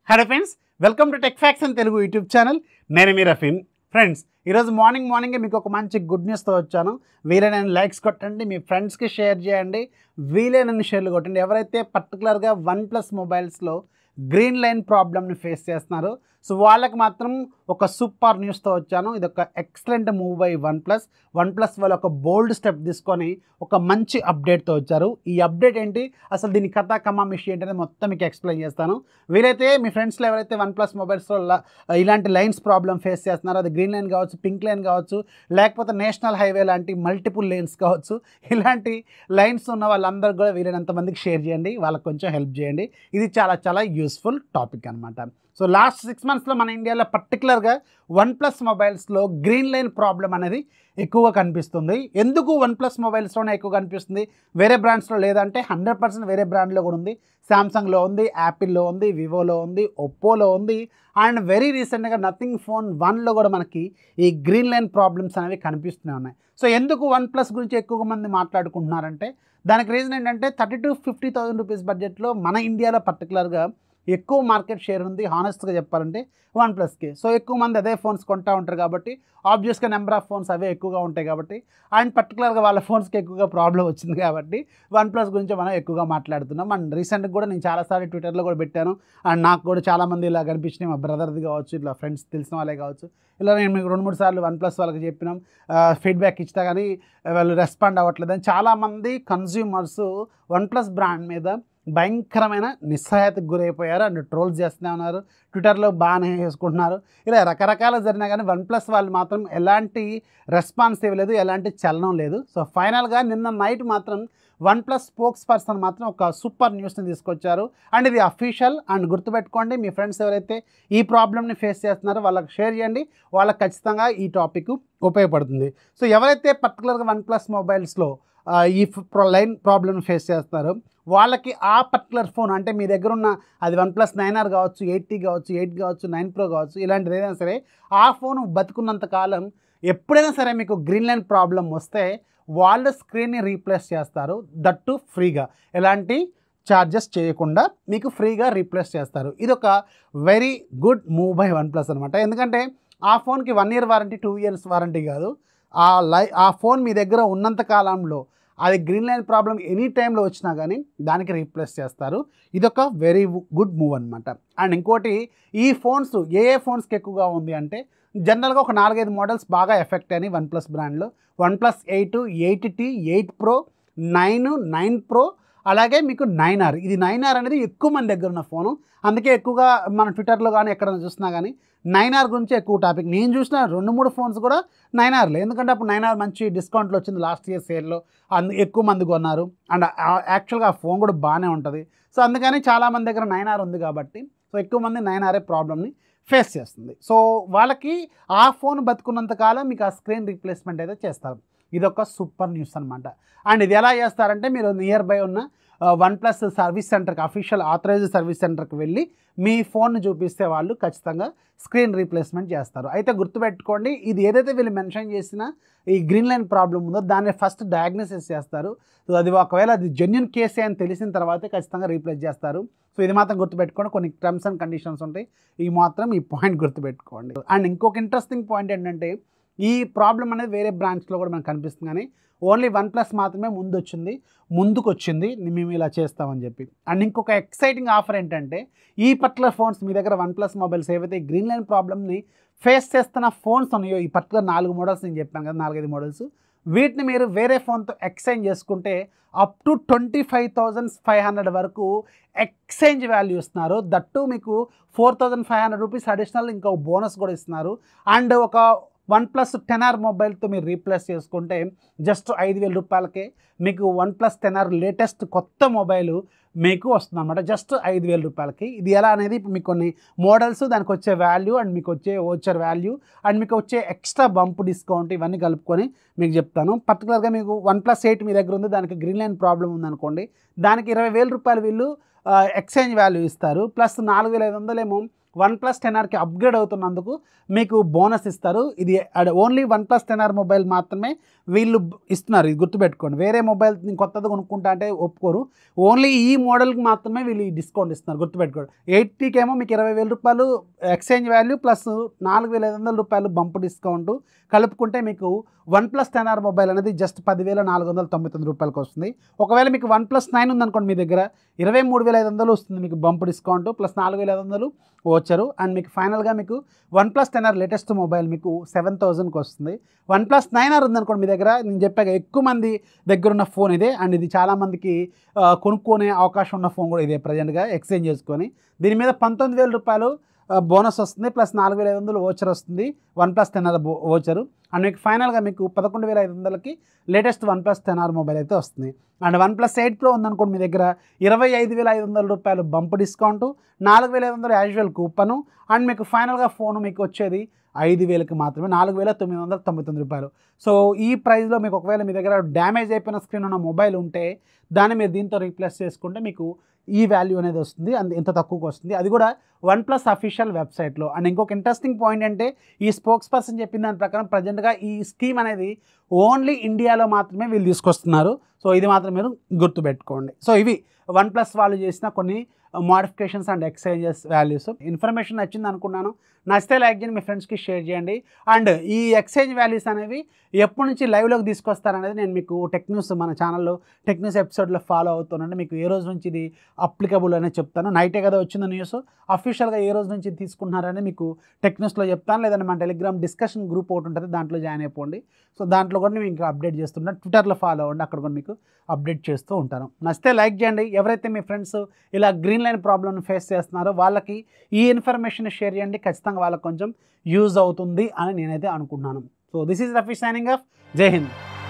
hello friends welcome to tech facts అని Telugu YouTube channel నేను మీ రఫీన్ friends ఈరోజు మార్నింగ్ మార్నింగే మీకు ఒక మంచి గుడ్ న్యూస్తో వచ్చాను వీలైనన్ని లైక్స్ కొట్టండి మీ ఫ్రెండ్స్కి షేర్ చేయండి వీలైనన్ని షేర్లు కొట్టండి ఎవరైతే పర్టికులర్గా వన్ ప్లస్ మొబైల్స్లో గ్రీన్ లైన్ ప్రాబ్లమ్ని ఫేస్ చేస్తున్నారో సో వాళ్ళకి మాత్రం ఒక సూపర్ న్యూస్తో వచ్చాను ఇది ఒక excellent move by OnePlus OnePlus వాళ్ళు ఒక బోల్డ్ స్టెప్ తీసుకొని ఒక మంచి అప్డేట్తో వచ్చారు ఈ అప్డేట్ ఏంటి అసలు దీని కథ కమా మిషి ఏంటనేది మొత్తం మీకు ఎక్స్ప్లెయిన్ చేస్తాను వీలైతే మీ ఫ్రెండ్స్లో ఎవరైతే వన్ ప్లస్ మొబైల్స్లో ఇలాంటి లైన్స్ ప్రాబ్లం ఫేస్ చేస్తున్నారో అది గ్రీన్ లైన్ కావచ్చు పింక్ లైన్ కావచ్చు లేకపోతే నేషనల్ హైవే లాంటి మల్టిపుల్ లైన్స్ కావచ్చు ఇలాంటి లైన్స్ ఉన్న వాళ్ళందరూ కూడా వీలైనంత మందికి షేర్ చేయండి వాళ్ళకి కొంచెం హెల్ప్ చేయండి ఇది చాలా చాలా యూస్ఫుల్ టాపిక్ అనమాట సో లాస్ట్ సిక్స్ మంత్స్లో మన ఇండియాలో పర్టికులర్గా వన్ ప్లస్ మొబైల్స్లో గ్రీన్ లైన్ ప్రాబ్లం అనేది ఎక్కువగా కనిపిస్తుంది ఎందుకు వన్ ప్లస్ మొబైల్స్లోనే ఎక్కువ కనిపిస్తుంది వేరే బ్రాండ్స్లో లేదంటే హండ్రెడ్ పర్సెంట్ వేరే బ్రాండ్లో కూడా ఉంది శాంసంగ్లో ఉంది యాపిల్లో ఉంది వివోలో ఉంది ఒప్పోలో ఉంది అండ్ వెరీ రీసెంట్గా నథింగ్ ఫోన్ వన్లో కూడా మనకి ఈ గ్రీన్ లైన్ ప్రాబ్లమ్స్ అనేవి కనిపిస్తూనే ఉన్నాయి సో ఎందుకు వన్ ప్లస్ గురించి ఎక్కువ మంది మాట్లాడుకుంటున్నారంటే దానికి రీజన్ ఏంటంటే thirty to fifty thousand rupees బడ్జెట్లో మన ఇండియాలో పర్టికులర్గా ఎక్కువ మార్కెట్ షేర్ ఉంది హానెస్ట్గా చెప్పాలంటే వన్ ప్లస్కి సో ఎక్కువ మంది అదే ఫోన్స్ కొంటూ ఉంటారు కాబట్టి ఆబ్వియస్గా నెంబర్ ఆఫ్ ఫోన్స్ అవే ఎక్కువగా ఉంటాయి కాబట్టి అండ్ పర్టికులర్గా వాళ్ళ ఫోన్స్కి ఎక్కువగా ప్రాబ్లం వచ్చింది కాబట్టి వన్ ప్లస్ గురించి మనం ఎక్కువగా మాట్లాడుతున్నాం అండ్ రీసెంట్గా కూడా నేను చాలాసార్లు ట్విట్టర్లో కూడా పెట్టాను అండ్ నాకు కూడా చాలామంది ఇలా కనిపించినాయి మా బ్రదర్ది కావచ్చు ఇట్లా ఫ్రెండ్స్ తెలిసిన వాళ్ళే కావచ్చు ఇలా నేను మీకు రెండు మూడు సార్లు వన్ ప్లస్ వాళ్ళకి చెప్పినాం ఫీడ్బ్యాక్ ఇచ్చినా కానీ వాళ్ళు రెస్పాండ్ అవ్వట్లేదు అని చాలామంది కన్జ్యూమర్స్ వన్ ప్లస్ బ్రాండ్ మీద భయంకరమైన నిస్సహాయతకు గురైపోయారు అండ్ ట్రోల్స్ చేస్తూనే ఉన్నారు ట్విట్టర్లో బాగానే చేసుకుంటున్నారు ఇలా రకరకాల జరిగినా కానీ వన్ ప్లస్ వాళ్ళు మాత్రం ఎలాంటి రెస్పాన్స్ ఇవ్వలేదు ఎలాంటి చలనం లేదు సో ఫైనల్గా నిన్న నైట్ మాత్రం వన్ ప్లస్ స్పోక్స్ పర్సన్ మాత్రం ఒక సూపర్ న్యూస్ని తీసుకొచ్చారు అండ్ ఇది అఫీషియల్ అండ్ గుర్తుపెట్టుకోండి మీ ఫ్రెండ్స్ ఎవరైతే ఈ ప్రాబ్లమ్ని ఫేస్ చేస్తున్నారో వాళ్ళకి షేర్ చేయండి వాళ్ళకి ఖచ్చితంగా ఈ టాపిక్ ఉపయోగపడుతుంది సో ఎవరైతే పర్టికులర్గా వన్ ప్లస్ మొబైల్స్లో ఈ లైన్ ప్రాబ్లమ్ ఫేస్ చేస్తారో వాళ్ళకి ఆ పర్టికులర్ ఫోన్ అంటే మీ దగ్గర ఉన్న అది వన్ ప్లస్ నైన్ ఆర్ కావచ్చు ఎయిటీ కావచ్చు ఎయిట్ కావచ్చు నైన్ ప్రో కావచ్చు ఇలాంటిది ఏదైనా సరే ఆ ఫోన్ బతుకున్నంత కాలం ఎప్పుడైనా సరే మీకు గ్రీన్ లైన్ ప్రాబ్లం వస్తే వాళ్ళ స్క్రీన్ని రీప్లేస్ చేస్తారు దట్టు ఫ్రీగా ఎలాంటి ఛార్జెస్ చేయకుండా మీకు ఫ్రీగా రీప్లేస్ చేస్తారు ఇది ఒక very good move by OnePlus అనమాట ఎందుకంటే ఆ ఫోన్కి one year warranty two years warranty కాదు ఆ లై ఆ ఫోన్ మీ దగ్గర ఉన్నంత కాలంలో అది గ్రీన్ లైన్ ప్రాబ్లం ఎనీ టైంలో వచ్చినా కానీ దానికి రీప్లేస్ చేస్తారు ఇదొక వెరీ గుడ్ మూవ్ అనమాట అండ్ ఇంకోటి ఈ ఫోన్స్ ఏ ఏ ఫోన్స్కి ఎక్కువగా ఉంది అంటే జనరల్గా ఒక నాలుగైదు మోడల్స్ బాగా ఎఫెక్ట్ అయినాయి వన్ ప్లస్ బ్రాండ్లో OnePlus eight eight T eight pro nine nine pro అలాగే మీకు నైన్ ఆర్ ఇది నైన్ ఆర్ అనేది ఎక్కువ మంది దగ్గర ఉన్న ఫోను అందుకే ఎక్కువగా మన ట్విట్టర్లో కానీ ఎక్కడైనా చూసినా కానీ నైన్ ఆర్ గురించి ఎక్కువ టాపిక్ నేను చూసిన రెండు మూడు ఫోన్స్ కూడా నైన్ ఆర్లే ఎందుకంటే అప్పుడు నైన్ ఆర్ మంచి డిస్కౌంట్లో వచ్చింది లాస్ట్ ఇయర్ సేల్లో అందు ఎక్కువ మంది కొన్నారు అండ్ యాక్చువల్గా ఆ ఫోన్ కూడా బాగానే ఉంటుంది సో అందుకని చాలామంది దగ్గర నైన్ ఆర్ ఉంది కాబట్టి సో ఎక్కువ మంది నైన్ ఆర్ఏ ప్రాబ్లమ్ని ఫేస్ చేస్తుంది సో వాళ్ళకి ఆ ఫోన్ బతుకున్నంత కాలం మీకు ఆ స్క్రీన్ రీప్లేస్మెంట్ అయితే చేస్తారు ఇది ఒక సూపర్ న్యూస్ అనమాట అండ్ ఇది ఎలా చేస్తారంటే మీరు నియర్ బై ఉన్న వన్ ప్లస్ సర్వీస్ సెంటర్కి అఫీషియల్ ఆథరైజ్డ్ సర్వీస్ సెంటర్కి వెళ్ళి మీ ఫోన్ చూపిస్తే వాళ్ళు ఖచ్చితంగా స్క్రీన్ రీప్లేస్మెంట్ చేస్తారు అయితే గుర్తుపెట్టుకోండి ఇది ఏదైతే వీళ్ళు మెన్షన్ చేసిన ఈ గ్రీన్ లైన్ ప్రాబ్లం ఉందో దాన్ని ఫస్ట్ డయాగ్నోసిస్ చేస్తారు సో అది ఒకవేళ అది జెన్యున్ కేసే అని తెలిసిన తర్వాతే ఖచ్చితంగా రీప్లేస్ చేస్తారు సో ఇది మాత్రం గుర్తుపెట్టుకోండి కొన్ని టర్మ్స్ అండ్ కండిషన్స్ ఉంటాయి ఈ మాత్రం ఈ పాయింట్ గుర్తుపెట్టుకోండి అండ్ ఇంకొక ఇంట్రెస్టింగ్ పాయింట్ ఏంటంటే ఈ ప్రాబ్లం అనేది వేరే బ్రాంచ్లో కూడా మనకు కనిపిస్తుంది కానీ ఓన్లీ వన్ ప్లస్ మాత్రమే ముందు వచ్చింది ముందుకు వచ్చింది మేము ఇలా చేస్తామని చెప్పి అండ్ ఇంకొక ఎక్సైటింగ్ ఆఫర్ ఏంటంటే ఈ పర్టికులర్ ఫోన్స్ మీ దగ్గర వన్ ప్లస్ మొబైల్స్ ఏవైతే గ్రీన్ లైన్ ప్రాబ్లమ్ని ఫేస్ చేస్తున్న ఫోన్స్ ఉన్నాయో ఈ పర్టికులర్ నాలుగు మోడల్స్ నేను చెప్పాను కదా నాలుగైదు మోడల్స్ వీటిని మీరు వేరే ఫోన్తో ఎక్స్చేంజ్ చేసుకుంటే up to twenty five thousand five hundred వరకు ఎక్స్చేంజ్ వాల్యూ ఇస్తున్నారు దట్టు మీకు four thousand five hundred rupees additional ఇంకో బోనస్ కూడా ఇస్తున్నారు అండ్ ఒక వన్ ప్లస్ టెన్ ఆర్ మొబైల్తో మీరు రీప్లేస్ చేసుకుంటే జస్ట్ ఐదు వేల రూపాయలకే మీకు OnePlus ten R latest కొత్త మొబైల్ మీకు వస్తుంది అనమాట జస్ట్ ఐదు వేల రూపాయలకి ఇది ఎలా అనేది ఇప్పుడు మీకు కొన్ని మోడల్స్ దానికి వచ్చే వాల్యూ అండ్ మీకు వచ్చే ఓచర్ వాల్యూ అండ్ మీకు వచ్చే ఎక్స్ట్రా బంప్ డిస్కౌంట్ ఇవన్నీ కలుపుకొని మీకు చెప్తాను పర్టికులర్గా మీకు వన్ ప్లస్ ఎయిట్ మీ దగ్గర ఉంది దానికి గ్రీన్ లైన్ ప్రాబ్లం ఉందనుకోండి దానికి ఇరవై వేల రూపాయలు వీళ్ళు ఎక్స్చేంజ్ వాల్యూ ఇస్తారు ప్లస్ నాలుగు వేల ఐదు వందలేమో వన్ ప్లస్ టెన్ ఆర్కి అప్గ్రేడ్ అవుతున్నందుకు మీకు బోనస్ ఇస్తారు ఇది only OnePlus ten R mobile మాత్రమే వీళ్ళు ఇస్తున్నారు ఇది గుర్తుపెట్టుకోండి వేరే మొబైల్ కొత్తది కొనుక్కుంటా అంటే ఒప్పుకోరు ఓన్లీ ఈ మోడల్కి మాత్రమే వీళ్ళు ఈ డిస్కౌంట్ ఇస్తున్నారు గుర్తుపెట్టుకోండి ఎయిటీకి ఏమో మీకు ఇరవై వేల రూపాయలు ఎక్స్చేంజ్ వాల్యూ ప్లస్ నాలుగు వేల ఐదు వందల రూపాయలు బంప్ డిస్కౌంట్ కలుపుకుంటే మీకు OnePlus ten R mobile అనేది జస్ట్ పదివేల నాలుగు వందల తొంభై తొమ్మిది రూపాయలకి వస్తుంది ఒకవేళ మీకు వన్ ప్లస్ నైన్ ఉందనుకోండి మీ దగ్గర ఇరవై మూడు వేల ఐదు వందలు వస్తుంది మీకు బంప్ డిస్కౌంట్ ప్లస్ నాలుగు వేల ఐదు వందలు వచ్చారు అండ్ మీకు ఫైనల్గా మీకు OnePlus ten R latest mobile మీకు సెవెన్ థౌజండ్కి వస్తుంది వన్ ప్లస్ నైన్ ఆర్ ఉందనుకోండి మీ దగ్గర నేను చెప్పాక ఎక్కువ మంది దగ్గర ఉన్న ఫోన్ ఇదే అండ్ ఇది చాలామందికి ఆ, కొనుక్కునే అవకాశం ఉన్న ఫోన్ కూడా ఇదే ప్రజెంట్గా ఎక్స్చేంజ్ చేసుకొని దీని మీద పంతొమ్మిది వేల రూపాయలు ఆ, బోనస్ వస్తుంది ప్లస్ నాలుగు వేల ఐదు వందలు ఓచర్ వస్తుంది OnePlus ten R voucher and మీకు ఫైనల్గా మీకు పదకొండు వేల ఐదు వందలకి latest OnePlus ten R mobile అయితే వస్తుంది and OnePlus eight pro ఉందనుకోండి మీ దగ్గర ఇరవై ఐదు వేల ఐదు వందల రూపాయలు బంప్ డిస్కౌంట్ నాలుగు వేల ఐదు వందలు యాజువల్ కూపను అండ్ మీకు ఫైనల్గా ఫోన్ మీకు వచ్చేది ఐదు వేలకి మాత్రమే నాలుగు వేల తొమ్మిది వందల తొంభై తొమ్మిది రూపాయలు సో ఈ ప్రైస్లో మీకు ఒకవేళ మీ దగ్గర డ్యామేజ్ అయిపోయిన స్క్రీన్ ఉన్న మొబైల్ ఉంటే దాన్ని మీరు దీంతో రీప్లేస్ చేసుకుంటే మీకు ఈ వాల్యూ అనేది వస్తుంది అండ్ ఎంత తక్కువకి వస్తుంది అది కూడా వన్ ప్లస్ అఫీషియల్ వెబ్సైట్లో అండ్ ఇంకొక ఇంట్రెస్టింగ్ పాయింట్ అంటే ఈ స్పోక్స్ పర్సన్ చెప్పిన దాని ప్రకారం ప్రజెంట్గా ఈ స్కీమ్ అనేది ఓన్లీ ఇండియాలో మాత్రమే వీళ్ళు తీసుకొస్తున్నారు సో ఇది మాత్రం మీరు గుర్తుపెట్టుకోండి సో ఇవి వన్ ప్లస్ వాళ్ళు చేసిన కొన్ని modifications and exchanges values information నచ్చింది అనుకున్నాను నచ్చితే లైక్ చేయండి మీ ఫ్రెండ్స్కి షేర్ చేయండి అండ్ ఈ ఎక్స్చేంజ్ వాల్యూస్ అనేవి ఎప్పటి నుంచి లైవ్లోకి తీసుకొస్తారనేది నేను మీకు టెక్ న్యూస్ మన ఛానల్లో టెక్ న్యూస్ ఎపిసోడ్లో ఫాలో అవుతున్నాను మీకు ఏ రోజు నుంచి ఇది అప్లికబుల్ అనేది చెప్తాను నైటే కదా వచ్చింది న్యూస్ అఫీషియల్గా ఏ రోజు నుంచి తీసుకుంటున్నారని మీకు టెక్ న్యూస్లో చెప్తాను లేదంటే మన టెలిగ్రామ్ డిస్కషన్ గ్రూప్ ఒకటి ఉంటుంది దాంట్లో జాయిన్ అయిపోండి సో దాంట్లో కూడా నేను ఇంకా అప్డేట్ చేస్తుంటాను ట్విట్టర్లో ఫాలో అవ్వండి అక్కడ కూడా మీకు అప్డేట్ చేస్తూ ఉంటాను నచ్చితే లైక్ చేయండి ఎవరైతే మీ ఫ్రెండ్స్ ఇలా గ్రీన్ లైన్ ప్రాబ్లమ్ని ఫేస్ చేస్తున్నారో వాళ్ళకి ఈ ఇన్ఫర్మేషన్ షేర్ చేయండి ఖచ్చితంగా వాళ్ళకి కొంచెం యూజ్ అవుతుంది అని నేనైతే అనుకుంటున్నాను so this is Rafi signing off జై హింద్